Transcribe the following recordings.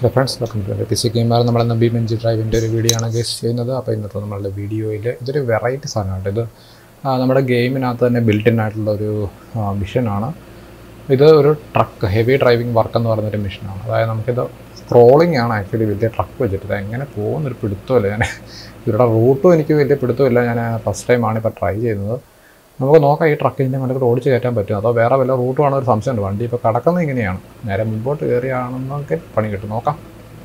Hello friends welcome to P C gamer നമ്മളെന്ന് B bench ഡ്രൈവിൻ്റെ ഒരു video ആണ് guys ചെയ്യുന്നത് അപ്പോൾ ഇന്നത്തെ നമ്മളുടെ വീഡിയോയിൽ ഇതൊരു വെറൈറ്റി സാധനമാണ് ഇത് ആ, നമ്മുടെ ഗെയിമിനകത്ത് തന്നെ ബിൽറ്റിൻ ആയിട്ടുള്ള ഒരു മിഷനാണ് ഇത് ഒരു ട്രക്ക് ഹെവി ഡ്രൈവിംഗ് വർക്ക് എന്ന് പറയുന്നൊരു മിഷനാണ് അതായത് നമുക്കിത് സ്ക്രോളിംഗ് ആണ് ആക്ച്വലി വലിയ ട്രക്ക് വെച്ചിട്ട് ഇത് എങ്ങനെ പോകുന്നൊരു പിടുത്തമില്ല ഞാൻ ഇവരുടെ റൂട്ടും എനിക്ക് വലിയ പിടുത്തമില്ല ഞാൻ ഫസ്റ്റ് ടൈമാണ് ഇപ്പോൾ ട്രൈ ചെയ്യുന്നത് നമുക്ക് നോക്കാം ഈ ട്രക്കിൻ്റെ മണ്ടത്തിൽ ഓടിച്ച് കയറ്റാൻ പറ്റും അതോ വേറെ വല്ല റൂട്ടും ആണോ ഒരു സംശയമുണ്ട് വണ്ടി ഇപ്പോൾ കടക്കുന്നത് ഇങ്ങനെയാണ് നേരെ മുമ്പോട്ട് കയറിയാണെന്നൊക്കെ പണി കിട്ടും നോക്കാം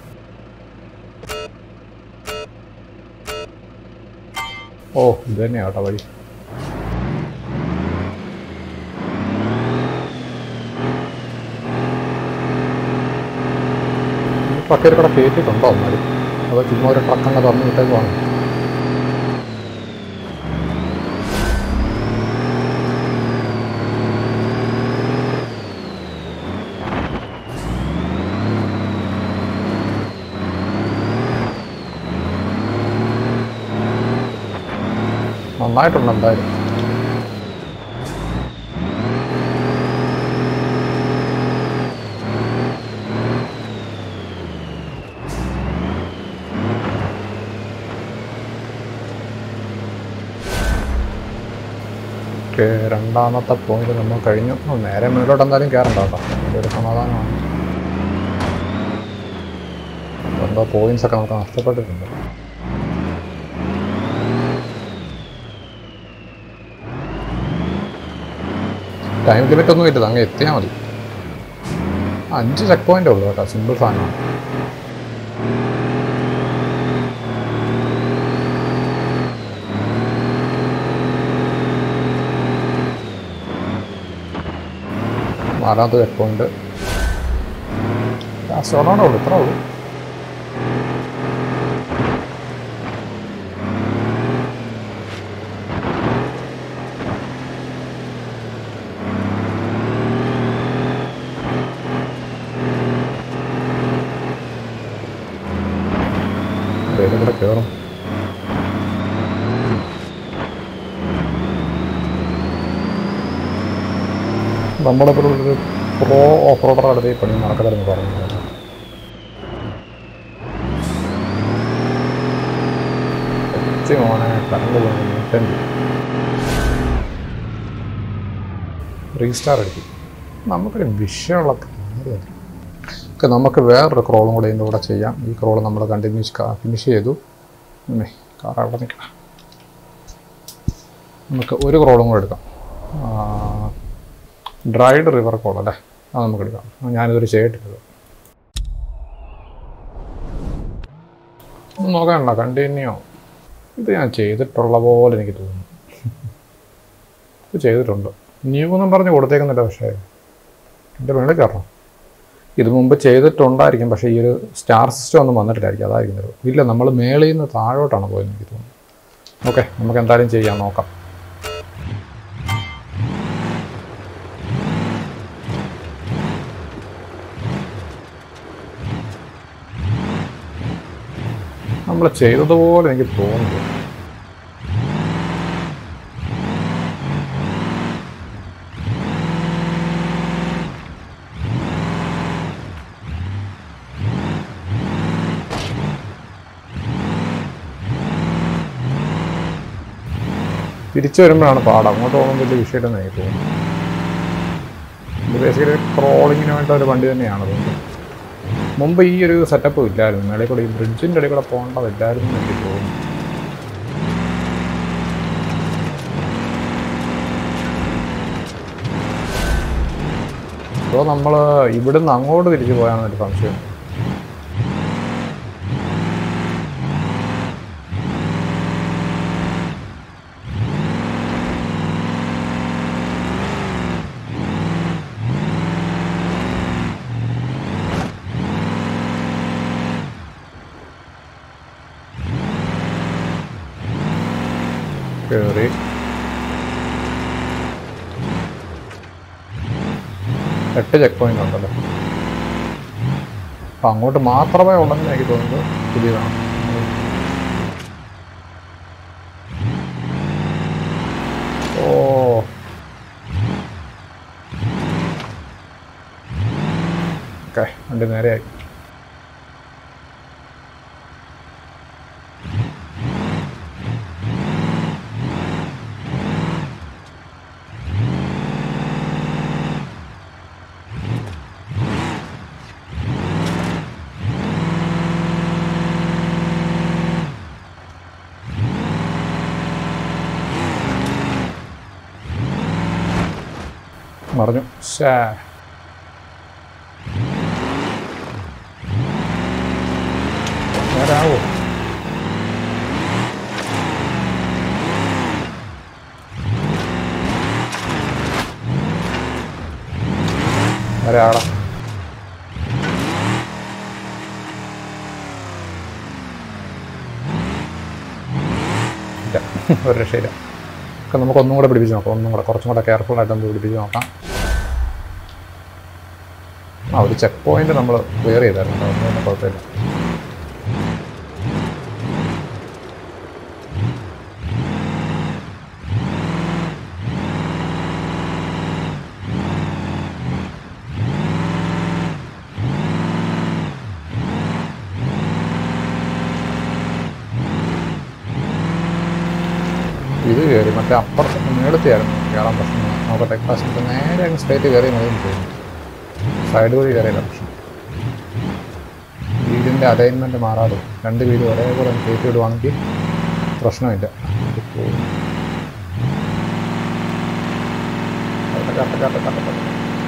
ഓ ഇത് തന്നെയാണ് കേട്ടോ വഴി ഈ ട്രക്കിൽ കൂടെ കയറ്റിയിട്ടുണ്ടോ എന്നാലും അതോ ചുമ്മാ ഒരു ട്രക്ക് അങ്ങ് തുറന്നു വിട്ടേക്കുവാണ് നന്നായിട്ടുണ്ട് എന്തായാലും ഓക്കെ രണ്ടാമത്തെ പോയിന്റ് നമ്മൾ കഴിഞ്ഞു ഓ, നേരെ മുന്നിലോട്ട് എന്തായാലും കയറണ്ട കേട്ടോ അതിൻ്റെ ഒരു സമാധാനമാണ് എന്തോ പോയിന്റ്സ് ഒക്കെ നമുക്ക് നഷ്ടപ്പെട്ടിട്ടുണ്ട് ടൈം ലിമിറ്റ് ഒന്നും ഇല്ല അങ്ങ് എത്തിയാൽ മതി അഞ്ച് ചെക്ക് പോയിന്റ് ഉള്ളൂ കേട്ടോ സിമ്പിൾ സാധനമാണ് നാലാമത്തെ ചെക്ക് പോയിന്റ് ലാസ്റ്റ് ഒരെണ്ണേ ഉള്ളൂ ഇത്രേ ഉള്ളൂ വേറെ കൂടെ കയറും നമ്മളിപ്പോൾ ഒരു പ്രോ ഓഫ് റോഡർ അടുത്ത് ഈ പണി നടക്കരുതെന്ന് പറഞ്ഞു എച്ച് മോനെ കറണ്ട് പോയി നൂറ്റഞ്ച് റീസ്റ്റാർ അടിക്കും നമുക്കൊരു വിഷയമുള്ള കാര്യമാണ് ഓക്കെ നമുക്ക് വേറൊരു ക്രോളും കൂടെ ഇതിൻ്റെ കൂടെ ചെയ്യാം ഈ ക്രോൾ നമ്മൾ കണ്ടിന്യൂസ് ഫിനിഷ് ചെയ്തു ഉമ്മേ, കാർ അവിടെ നിൽക്കണം നമുക്ക് ഒരു ക്രോളും കൂടെ എടുക്കാം ഡ്രൈഡ് റിവർ ക്രോൾ അല്ലേ അത് നമുക്ക് എടുക്കാം ഞാനിതൊരു ചെയ്തിട്ടില്ല ഒന്നും നോക്കാനുള്ള കണ്ടിന്യൂ ഇത് ഞാൻ ചെയ്തിട്ടുള്ള പോലെ എനിക്ക് തോന്നുന്നു ഇത് ചെയ്തിട്ടുണ്ട് ന്യൂ എന്നും പറഞ്ഞ് കൊടുത്തേക്കുന്നില്ല പക്ഷേ എൻ്റെ മേളിൽ കയറണം ഇത് മുമ്പ് ചെയ്തിട്ടുണ്ടായിരിക്കും പക്ഷേ ഈ ഒരു സ്റ്റാർ സിസ്റ്റം ഒന്നും വന്നിട്ടില്ലായിരിക്കും അതായിരിക്കും ചിലപ്പോൾ. ഇല്ല നമ്മൾ മേളിൽ നിന്ന് താഴോട്ടാണ് പോയെന്ന് എനിക്ക് തോന്നുന്നു ഓക്കെ നമുക്ക് എന്തായാലും ചെയ്യാം നോക്കാം നമ്മൾ ചെയ്തതുപോലെ എനിക്ക് തോന്നുന്നു തിരിച്ചു വരുമ്പോഴാണ് പാട് അങ്ങോട്ട് പോകുമ്പോൾ വലിയ വിഷയമായിട്ടെന്ന് എനിക്ക് തോന്നുന്നു ഇത് ബേസിക്കലി ക്രോളിങ്ങിന് വേണ്ട ഒരു വണ്ടി തന്നെയാണ് തോന്നുന്നത് മുമ്പ് ഈ ഒരു സെറ്റപ്പ് ഇല്ലായിരുന്നു മേളിൽ കൂടെ ഈ ബ്രിഡ്ജിൻ്റെ ഇടയിൽ കൂടെ പോകേണ്ടതില്ലായിരുന്നു എന്ന് എനിക്ക് തോന്നുന്നു അപ്പോൾ നമ്മൾ ഇവിടുന്ന് അങ്ങോട്ട് തിരിച്ചു പോയാണെന്നൊരു സംശയം കയറി എട്ട് ചെക്ക് പോയിന്റ് ഉണ്ടല്ലോ അപ്പം അങ്ങോട്ട് മാത്രമേ ഉള്ളെന്ന് എനിക്ക് തോന്നുന്നത് പുതിയതാണ് ഓ ഓക്കെ വണ്ടി നേരെയായി മറിഞ്ഞു ഷേ വരാവോ ഒരാളെ ഇല്ല ഒരു രക്ഷയില്ല ഒക്കെ നമുക്ക് ഒന്നും കൂടെ പിടിപ്പിച്ച് നോക്കാം ഒന്നും കൂടെ കുറച്ചും കൂടെ കെയർഫുൾ ആയിട്ട് നമുക്ക് പിടിപ്പിച്ച് നോക്കാം ആ ഒരു ചെക്ക് പോയിന്റ് നമ്മൾ ക്ലിയർ ചെയ്തായിരുന്നു കേട്ടോ. അതുകൊണ്ട് കുഴപ്പമില്ല ഇത് കയറി മറ്റേ അപ്പുറത്ത് മേളത്തെയായിരുന്നു കയറാൻ പ്രശ്നം നോക്കട്ടെ ടെക്സാസിൻ്റെ നേരെ അങ്ങ് സ്ട്രേറ്റ് കയറി മതി തോന്നുന്നു സൈഡ് വഴി കയറിയില്ല പ്രശ്നം വീടിൻ്റെ അലൈൻമെൻറ്റ് മാറാതെ രണ്ട് വീട് ഒരേപോലെ കയറ്റി വിടുവാണെങ്കിൽ പ്രശ്നമില്ല ഇതിപ്പോ- correct, correct, correct, correct, correct.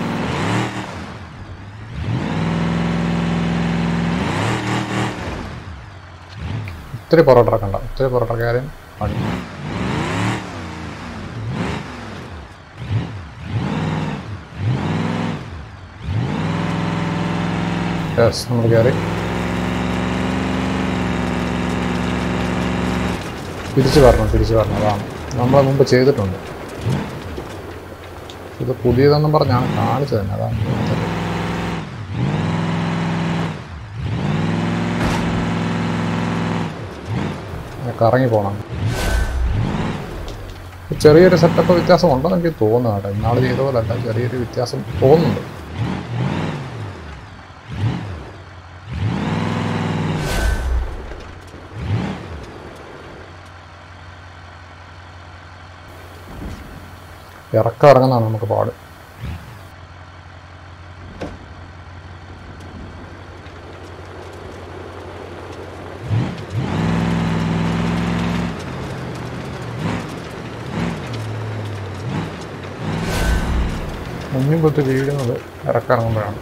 ഒത്തിരി പൊറോട്ട ഇറക്കണ്ട ഒത്തിരി പൊറോട്ടക്കാരും പണി യെസ് നമ്മൾ കയറി തിരിച്ചു വരണം തിരിച്ചു വരണം അതാണ് നമ്മൾ മുമ്പ് ചെയ്തിട്ടുണ്ട് ഇത് പുതിയതെന്നും പറഞ്ഞാണ് കാണിച്ചത് തന്നെ അതാണ് ഇതിനകത്ത്. ഇങ്ങനെ കറങ്ങി പോകണം ചെറിയൊരു സെറ്റപ്പ് വ്യത്യാസം ഉണ്ടെന്ന് എനിക്ക് തോന്നുന്നു കേട്ടോ ഇന്നാൾ ചെയ്ത പോലെ അല്ല ചെറിയൊരു വ്യത്യാസം തോന്നുന്നുണ്ട് ഇറക്കം ഇറങ്ങുന്നതാണ് നമുക്ക് പാട് മുന്നിൽ പൊത്ത് വീഴുന്നത് ഇറക്കം ഇറങ്ങുമ്പോഴാണ്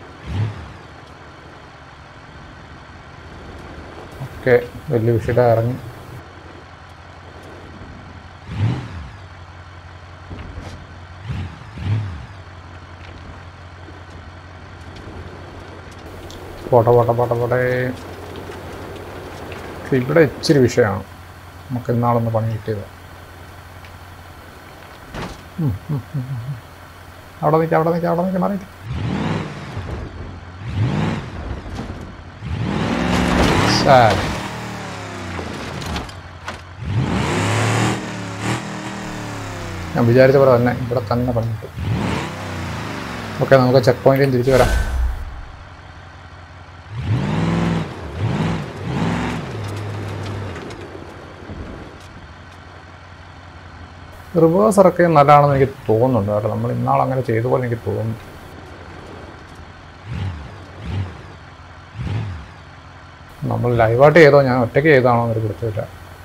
ഓക്കെ വലിയ വിഷയുടെ ഇറങ്ങി പോട്ടെ പോട്ടെ പോട്ടെ പോട്ടെ പക്ഷെ ഇവിടെ ഇച്ചിരി വിഷയമാണ് നമുക്ക് ഇന്നാളൊന്ന് പണി കിട്ടിയത് ഉം, ഉം, ഉം, ഉം. അവിടെ നിൽക്കാം അവിടെ നിൽക്കാം അവിടെ നിൽക്കാം മാറി നിൽക്ക്. Sad. ഞാൻ വിചാരിച്ച പോലെ തന്നെ ഇവിടെ തന്നെ പണി കിട്ടും ഓക്കെ നമുക്ക് ചെക്ക് പോയിന്റിൽ തിരിച്ചു വരാം റിവേഴ്സ് ഇറക്കി നല്ലതാണെന്ന് എനിക്ക് തോന്നുന്നുണ്ട് കേട്ടോ നമ്മൾ ഇന്നാൾ അങ്ങനെ ചെയ്ത പോലെ എനിക്ക് തോന്നുന്നു നമ്മൾ ലൈവായിട്ട് ചെയ്തോ ഞാൻ ഒറ്റയ്ക്ക് ചെയ്താണോ എന്നൊരു പിടുത്തമില്ല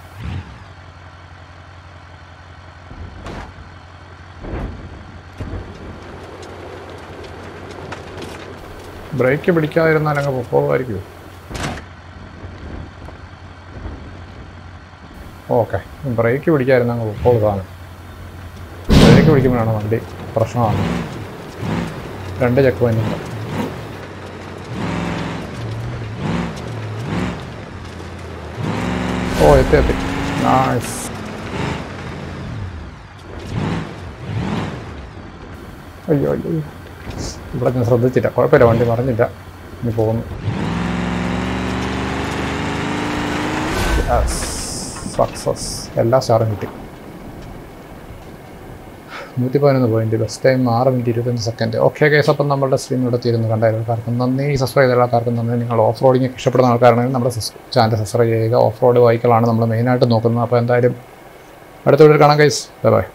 ബ്രേക്ക് പിടിക്കാതിരുന്നാൽ അങ്ങ് പൊക്കോളുമായിരിക്കുമോ ഓക്കെ ബ്രേക്ക് പിടിക്കാതിരുന്ന അങ്ങ് പൊക്കോളൂ സാധനം ബ്രേക്ക് പിടിക്കുമ്പോഴാണ് വണ്ടി പ്രശ്നമാണ് രണ്ട് ചെക്ക് പോയിന്റ് ഓ എത്തി എത്തി നൈസ് അയ്യോ അയ്യോ അയ്യോ. ഇവിടെ ഞാൻ ശ്രദ്ധിച്ചില്ല കുഴപ്പമില്ല വണ്ടി മറിഞ്ഞില്ല ഇനി പോകുന്നു സക്സസ് എല്ലാ സ്റ്റാറും കിട്ടി നൂറ്റി പതിനൊന്ന് പോയിന്റ് ബെസ്റ്റ് ടൈം ആറ് മിനിറ്റ് ഇരുപത്തഞ്ച് സെക്കൻഡ് ഓക്കെ കേസ് അപ്പം നമ്മുടെ സ്ട്രീം ഇവിടെ തീരുന്നു കണ്ട എല്ലാവർക്കും നന്ദി സബ്സ്ക്രൈബ് ചെയ്ത എല്ലാവർക്കും നന്ദി നിങ്ങൾ ഓഫ് റോഡിങ് ഇഷ്ടപ്പെടുന്ന ആൾക്കാരാണെങ്കിൽ നമ്മുടെ ചാനൽ സബ്സ്ക്രൈബ് ചെയ്യുക ഓഫ് റോഡ് ബൈക്കുകളാണ് നമ്മൾ മെയിനായിട്ട് നോക്കുന്നത് അപ്പോൾ എന്തായാലും അടുത്ത വീഡിയോ കാണാം ഗൈസ് ബൈ ബൈ